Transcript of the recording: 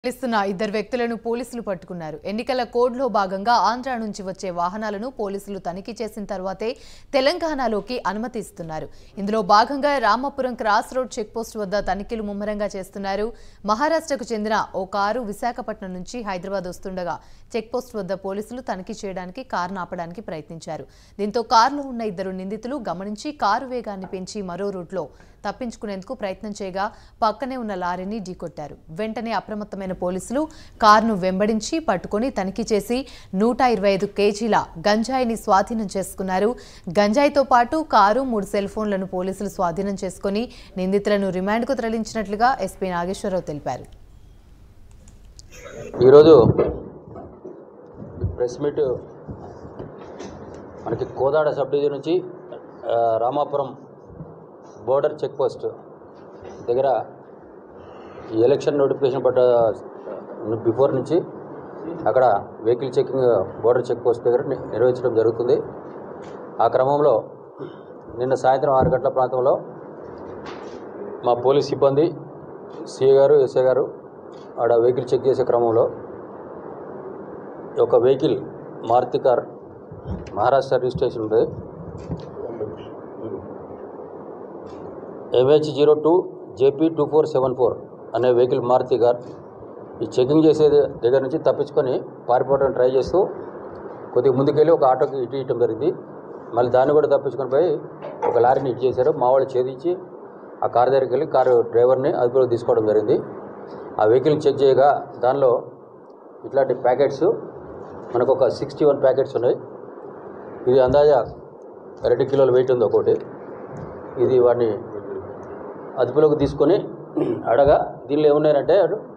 వెలిస్తున్న ఇద్దరు వ్యక్తులను పోలీసులు పట్టుకున్నారు ఎన్నికల కోడ్లో భాగంగా ఆంధ్ర నుంచి వచ్చే వాహనాలను పోలీసులు తనిఖీ చేసిన తర్వాతే తెలంగాణలోకి అనుమతిస్తున్నారు ఇందులో భాగంగా రామాపురం క్రాస్ రోడ్ చెక్పోస్ట్ వద్ద తనిఖీలు ముమ్మరంగా చేస్తున్నారు మహారాష్ట్రకు చెందిన ఓ కారు విశాఖపట్నం నుంచి హైదరాబాద్ వస్తుండగా చెక్పోస్ట్ వద్ద పోలీసులు తనిఖీ చేయడానికి కారును ఆపడానికి ప్రయత్నించారు దీంతో కారులో ఉన్న ఇద్దరు నిందితులు గమనించి కారు వేగాన్ని పెంచి మరో రూట్లో తప్పించుకునేందుకు ప్రయత్నం చేయగా పక్కనే ఉన్న లారీని ఢీకొట్టారు వెంటనే అప్రమత్తమైన పోలీసులు కారును వెంబడించి పట్టుకొని తనిఖీ చేసి నూట ఇరవై ఐదు కేజీల గంజాయిని స్వాధీనం చేసుకున్నారు గంజాయితో పాటు కారు మూడు సెల్ ఫోన్లను పోలీసులు స్వాధీనం చేసుకుని నిందితులను రిమాండ్కు తరలించినట్లుగా ఎస్పీ నాగేశ్వరరావు తెలిపారు ఈరోజు ప్రెస్ మీట్ మనకి కోదాడ సబ్ డివిజన్ నుంచి ఆ, రామాపురం బోర్డర్ చెక్ పోస్ట్ దగ్గర ఈ ఎలక్షన్ నోటిఫికేషన్ పడ్డ బిఫోర్ నుంచి అక్కడ vehicle checking border check post దగ్గర ని- నిర్వహించడం జరుగుతుంది ఆ క్రమంలో నిన్న సాయంత్రం ఆరు గంటల ప్రాంతంలో మా పోలీస్ సిబ్బంది సిఏ గారు ఎస్ఐ గారు ఆడ వెహికల్ చెక్ చేసే క్రమంలో ఒక vehicle Maruti car Maharashtra registration ఉంది MH zero two JP two four seven four అనే వెహికల్ మారుతి కార్ ఈ చెకింగ్ చేసే దగ్గర నుంచి తప్పించుకొని పారిపోవడానికి ట్రై చేస్తూ కొద్దిగా ముందుకెళ్ళి ఒక ఆటోకి ఇటు ఇవ్వటం జరిగింది మళ్ళీ దాన్ని కూడా తప్పించుకొని పోయి ఒక లారీని ఇటు చేశారు మా వాళ్ళు ఛేదించి ఆ కార్ దగ్గరికి వెళ్ళి కారు డ్రైవర్ని అదుపులోకి తీసుకోవడం జరిగింది ఆ వెహికల్ని చెక్ చేయగా దానిలో ఇట్లాంటి ప్యాకెట్స్ మనకు ఒక సిక్స్టీ వన్ ప్యాకెట్స్ ఉన్నాయి ఇది అందాజ రెండు కిలోల వెయిట్ ఉంది ఒకటి ఇది వాడిని అదుపులోకి తీసుకొని అడగా దీనిలో ఏమున్నాయంటే